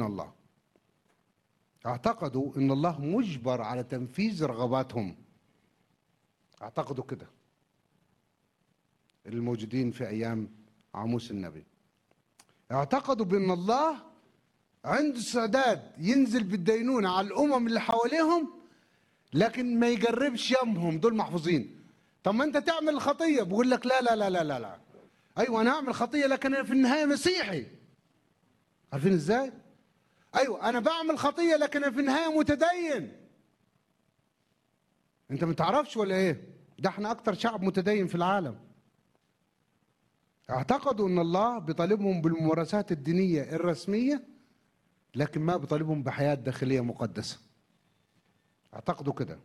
الله اعتقدوا ان الله مجبر على تنفيذ رغباتهم اعتقدوا كده الموجودين في ايام عاموس النبي اعتقدوا بان الله عنده استعداد ينزل بالدينونة على الامم اللي حواليهم لكن ما يجربش يمهم دول محفوظين طب ما انت تعمل الخطيه بقول لك لا لا لا لا لا, لا. ايوه انا اعمل خطيه لكن انا في النهايه مسيحي عارفين ازاي ايوه انا بعمل خطيه لكن انا في النهايه متدين انت ما تعرفش ولا ايه ده احنا اكتر شعب متدين في العالم اعتقدوا ان الله بيطالبهم بالممارسات الدينيه الرسميه لكن ما بيطالبهم بحياه داخليه مقدسه اعتقدوا كده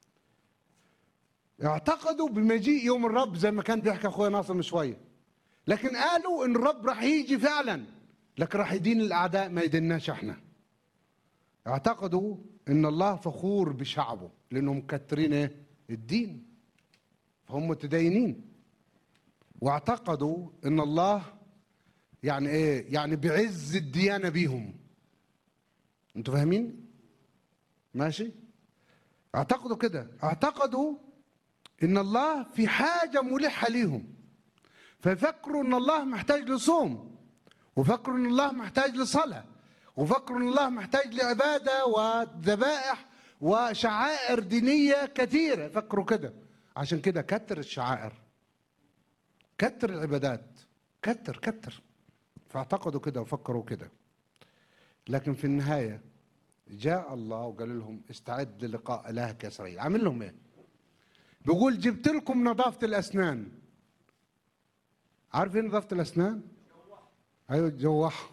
اعتقدوا بمجيء يوم الرب زي ما كان بيحكي اخويا ناصر من شويه لكن قالوا ان الرب راح يجي فعلا لكن راح يدين الاعداء ما يديناش احنا اعتقدوا ان الله فخور بشعبه لانهم مكترين ايه الدين فهم متدينين واعتقدوا ان الله يعني ايه يعني بعز الديانه بيهم انتوا فاهمين ماشي اعتقدوا كده اعتقدوا ان الله في حاجه ملحه ليهم فيفكروا ان الله محتاج لصوم وفكروا ان الله محتاج لصلاه وفكروا ان الله محتاج لعباده وذبائح وشعائر دينيه كثيره فكروا كده عشان كده كتر الشعائر كتر العبادات كتر كتر فاعتقدوا كده وفكروا كده لكن في النهايه جاء الله وقال لهم استعد للقاء الهك يا اسرائيل عامل لهم ايه بيقول جبت لكم نظافه الاسنان عارفين نظافه الاسنان ايوه جوحوا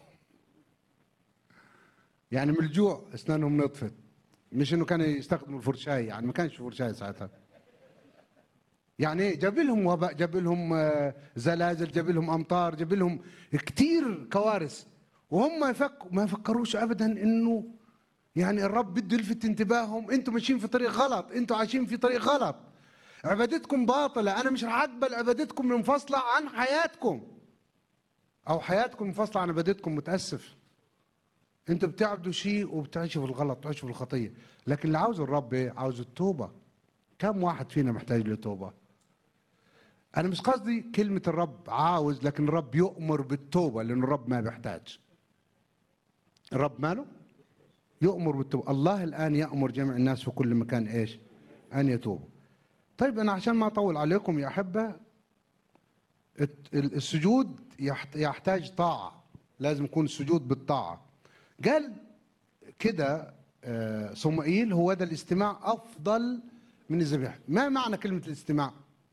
يعني من الجوع اسنانهم نطفت مش انه كانوا يستخدموا الفرشاي يعني ما كانش فرشاي ساعتها يعني ايه جاب لهم وباء جاب لهم آه، زلازل جاب لهم امطار جاب لهم كتير كوارث وهم يفكروا ما يفكروش ابدا انه يعني الرب بده يلفت انتباههم انتوا ماشيين في طريق غلط انتوا عايشين في طريق غلط عبادتكم باطله انا مش رح اقبل عبادتكم منفصله عن حياتكم او حياتكم منفصله عن عبادتكم متاسف انتوا بتعبدوا شيء وبتعيشوا في الغلط بتعيشوا في الخطيه لكن اللي عاوز الرب ايه عاوز التوبه كم واحد فينا محتاج لتوبه انا مش قصدي كلمه الرب عاوز لكن الرب يؤمر بالتوبه لان الرب ما بيحتاج الرب ماله يؤمر بالتوبه الله الان يامر جميع الناس في كل مكان ايش ان يتوبوا طيب انا عشان ما اطول عليكم يا احبه الت- السجود يحت- يحتاج طاعه لازم يكون السجود بالطاعه قال كده آه، صموئيل هو ده الاستماع افضل من الذبيحه ما معنى كلمه الاستماع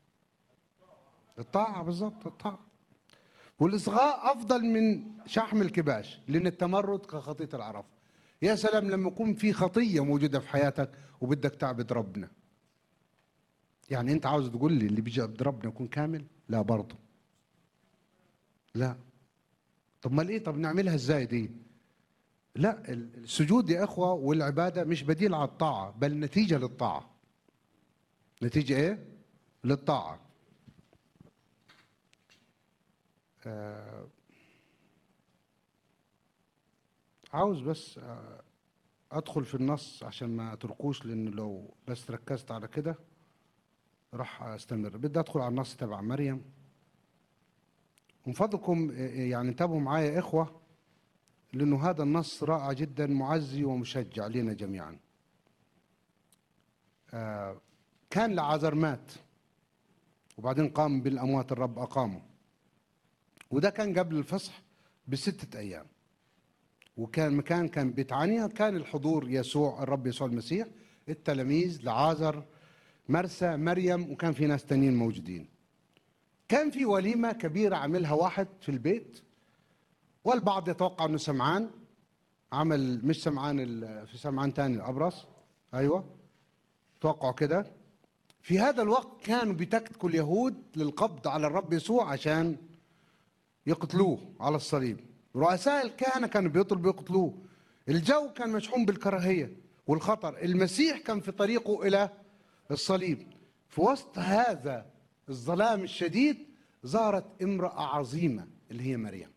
الطاعه بالظبط الطاعه والاصغاء افضل من شحم الكباش لان التمرد كخطيه العرف يا سلام لما يكون في خطيه موجوده في حياتك وبدك تعبد ربنا يعني انت عاوز تقول لي اللي بيجي عبد ربنا يكون كامل لا برضه لا طب ما ايه طب نعملها ازاي دي لا ال- السجود يا اخوه والعباده مش بديل على الطاعه بل نتيجه للطاعه نتيجه ايه للطاعه آه عاوز بس آه ادخل في النص عشان ما اتركوش لان لو بس ركزت على كده راح استمر بدي ادخل على النص تبع مريم ومن فضلكم آه، يعني انتبهوا معايا يا اخوه لانه هذا النص رائع جدا معزي ومشجع لنا جميعا آه، كان لعازر مات وبعدين قام بالاموات الرب اقامه وده كان قبل الفصح بستة ايام وكان مكان كان بيت عنيا كان الحضور يسوع الرب يسوع المسيح التلاميذ لعازر مرسى مريم وكان في ناس تانيين موجودين كان في وليمه كبيره عاملها واحد في البيت والبعض يتوقع انه سمعان عمل مش سمعان ال- في سمعان تاني الابرص ايوه توقعوا كده في هذا الوقت كانوا بتكتكوا اليهود للقبض على الرب يسوع عشان يقتلوه على الصليب رؤساء الكهنه كانوا بيطلبوا يقتلوه الجو كان مشحون بالكراهيه والخطر المسيح كان في طريقه الى الصليب في وسط هذا الظلام الشديد ظهرت امراه عظيمه اللي هي مريم